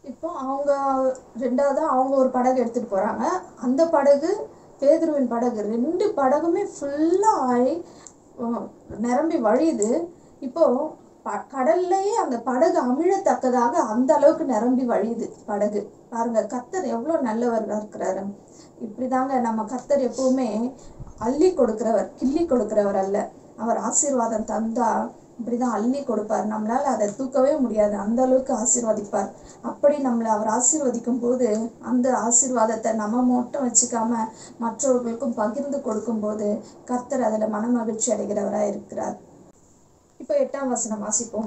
இப்போ அவங்க ரெண்டாவது அவங்க ஒரு படகு எடுத்துட்டு போறாங்க அந்த படகு பேதுருவின் படகு ரெண்டு படகுமே ஃபுல்லா ஆகி உம், நிரம்பி வழியுது இப்போ ப- கடல்லையே அந்த படகு அமிழத்தக்கதாக அந்த அளவுக்கு நிரம்பி வழியுது படகு பாருங்க கர்த்தர் எவ்வளோ நல்லவராக இருக்கிறாரு இப்படிதாங்க நம்ம கர்த்தர் எப்பவுமே அள்ளி கொடுக்கிறவர் கிள்ளி கொடுக்கிறவர் அல்ல அவர் ஆசீர்வாதம் தந்தா இப்படிதான் அள்ளி கொடுப்பார் நம்மளால அதை தூக்கவே முடியாது அந்த அளவுக்கு ஆசீர்வதிப்பார் அப்படி நம்மளை அவர் ஆசீர்வதிக்கும் போது அந்த ஆசீர்வாதத்தை நம்ம மட்டும் வச்சுக்காம மற்றவர்களுக்கும் பகிர்ந்து கொடுக்கும்போது கர்த்தர் அதுல மனமகிழ்ச்சி அடைகிறவராய் இருக்கிறார் இப்போ எட்டாம் வசனம் வாசிப்போம்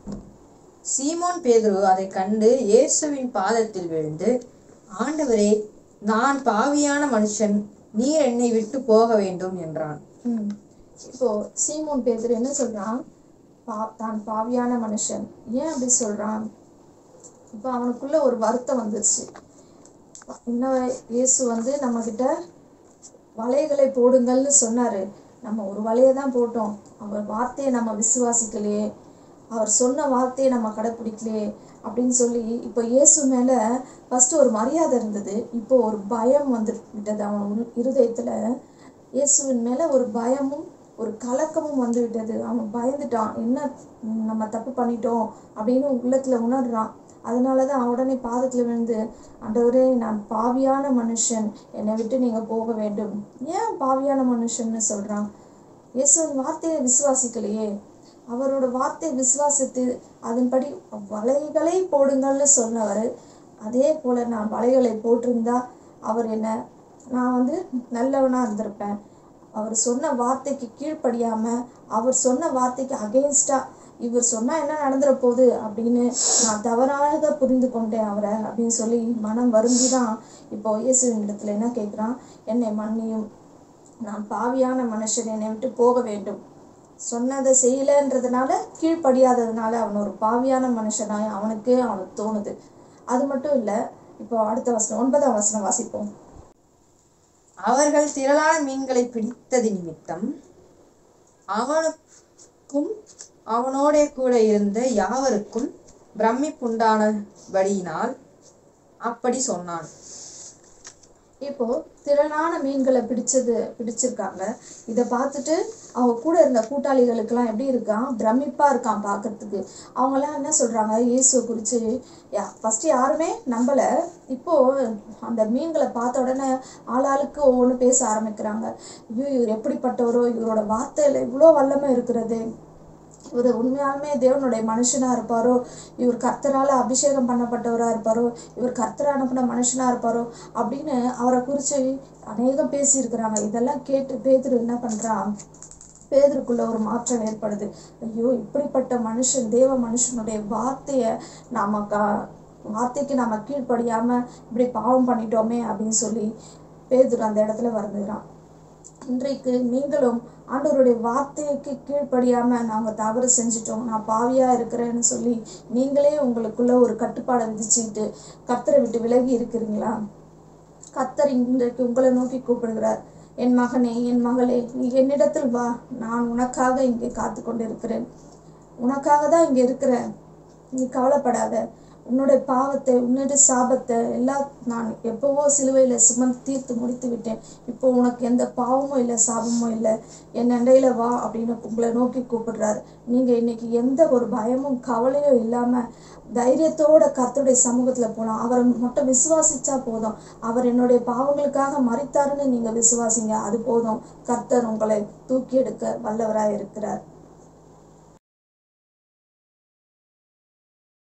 சீமோன் பேதுரு அதை கண்டு இயேசுவின் பாதத்தில் விழுந்து ஆண்டவரே நான் பாவியான மனுஷன் நீர் என்னை விட்டு போக வேண்டும் என்றான் ம். இப்போ சீமோன் பேதுரு என்ன சொல்றான் பா தான் பாவியான மனுஷன் ஏன் அப்படி சொல்றான் இப்போ அவனுக்குள்ள ஒரு வருத்தம் வந்துருச்சு இன்னும் இயேசு வந்து நம்ம கிட்ட வலைகளை போடுங்கள்னு சொன்னாரு நம்ம ஒரு வலையை தான் போட்டோம் அவர் வார்த்தையை நம்ம விசுவாசிக்கலையே அவர் சொன்ன வார்த்தையை நம்ம கடைப்பிடிக்கலையே அப்படின்னு சொல்லி இப்போ இயேசு மேல ஃபர்ஸ்ட் ஒரு மரியாதை இருந்தது இப்போ ஒரு பயம் வந்து விட்டது அவன் உள்- இருதயத்துல இயேசுவின் மேல ஒரு பயமும் ஒரு கலக்கமும் வந்து விட்டது அவன் பயந்துட்டான் என்ன ம், நம்ம தப்பு பண்ணிட்டோம் அப்படின்னு உள்ளத்துல உணர்றான் அதனால தான் அவன் உடனே பாதத்துல விழுந்து ஆண்டவரே நான் பாவியான மனுஷன் என்னை விட்டு நீங்க போக வேண்டும் ஏன் பாவியான மனுஷன்னு சொல்றான் இயேசுவின் வார்த்தையை விசுவாசிக்கலையே அவரோட வார்த்தையை விசுவாசித்து அதன்படி வலைகளை போடுங்கள்னு சொன்னவர் அதே போல நான் வலைகளை போட்டிருந்தா அவர் என்ன நான் வந்து நல்லவனா இருந்திருப்பேன் அவர் சொன்ன வார்த்தைக்கு கீழ்ப்படியாம அவர் சொன்ன வார்த்தைக்கு அகெயின்ஸ்டா இவர் சொன்னா என்ன நடந்துற போகுது அப்படின்னு நான் தவறாக புரிந்து கொண்டேன் அவரை அப்படின்னு சொல்லி மனம் வருந்தி தான் இப்போ இயேசுவின் இடத்துல என்ன கேட்குறான் என்னை மன்னியும் நான் பாவியான மனுஷன் என்னை விட்டு போக வேண்டும் சொன்னதை செய்யலைன்றதுனால கீழ்ப்படியாததுனால அவன் ஒரு பாவியான மனுஷனாய் அவனுக்கே அவனுக்கு தோணுது அது மட்டும் இல்லை இப்போ அடுத்த வசனம் ஒன்பதாம் வசனம் வாசிப்போம் அவர்கள் திரளான மீன்களை பிடித்தது நிமித்தம் அவனுக்கும் அவனோடே கூட இருந்த யாவருக்கும் பிரமிப்புண்டானபடியினால் அப்படி சொன்னான் இப்போ திரளான மீன்களை பிடிச்சது பிடிச்சிருக்காங்க இதை பார்த்துட்டு அவங்க கூட இருந்த கூட்டாளிகளுக்கெல்லாம் எப்படி இருக்கான் பிரமிப்பா இருக்கான் பார்க்கறதுக்கு அவங்கெல்லாம் என்ன சொல்றாங்க இயேசு குறித்து யா ஃபர்ஸ்ட் யாருமே நம்பல இப்போ அந்த மீன்களை பார்த்த உடனே ஆளாளுக்கு ஒவ்வொன்று பேச ஆரம்பிக்கிறாங்க ஐயோ இவர் எப்படிப்பட்டவரோ இவரோட வார்த்தையில இவ்வளோ வல்லமை இருக்கிறது இவர் உண்மையாலுமே தேவனுடைய மனுஷனா இருப்பாரோ இவர் கர்த்தரால அபிஷேகம் பண்ணப்பட்டவரா இருப்பாரோ இவர் கர்த்தர் அனுப்பின மனுஷனா இருப்பாரோ அப்படின்னு அவரை குறித்து அநேகம் பேசியிருக்கிறாங்க இதெல்லாம் கேட்டு பேதுரு என்ன பண்றான் பேதருக்குள்ள ஒரு மாற்றம் ஏற்படுது ஐயோ இப்படிப்பட்ட மனுஷன் தேவ மனுஷனுடைய வார்த்தையை நாம கா வார்த்தைக்கு நாம கீழ்ப்படியாம இப்படி பாவம் பண்ணிட்டோமே அப்படின்னு சொல்லி பேதுரு அந்த இடத்துல வருந்துகிறான் இன்றைக்கு நீங்களும் ஆண்டவருடைய வார்த்தைக்கு கீழ்ப்படியாம நாங்க தவறு செஞ்சிட்டோம் நான் பாவியா இருக்கிறேன்னு சொல்லி நீங்களே உங்களுக்குள்ள ஒரு கட்டுப்பாடை விதிச்சுக்கிட்டு கர்த்தரை விட்டு விலகி இருக்கிறீங்களா கர்த்தர் இன்றைக்கு உங்களை நோக்கி கூப்பிடுகிறார் என் மகனே என் மகளே நீ என்னிடத்தில் வா நான் உனக்காக இங்கே காத்து கொண்டிருக்கிறேன் உனக்காக தான் இங்கே இருக்கிறேன் நீ கவலைப்படாத உன்னுடைய பாவத்தை உன்னுடைய சாபத்தை எல்லாம் நான் எப்பவோ சிலுவையில் சுமந்து தீர்த்து முடித்து விட்டேன் இப்போ உனக்கு எந்த பாவமும் இல்லை சாபமும் இல்லை என் அண்டையில வா அப்படின்னு உங்களை நோக்கி கூப்பிடுறாரு நீங்க இன்னைக்கு எந்த ஒரு பயமும் கவலையும் இல்லாம தைரியத்தோட கர்த்தருடைய சமூகத்துல போலாம் அவரை மட்டும் விசுவாசிச்சா போதும் அவர் என்னுடைய பாவங்களுக்காக மறித்தாருன்னு நீங்க விசுவாசிங்க அது போதும் கர்த்தர் உங்களை தூக்கி எடுக்க வல்லவராய் இருக்கிறார்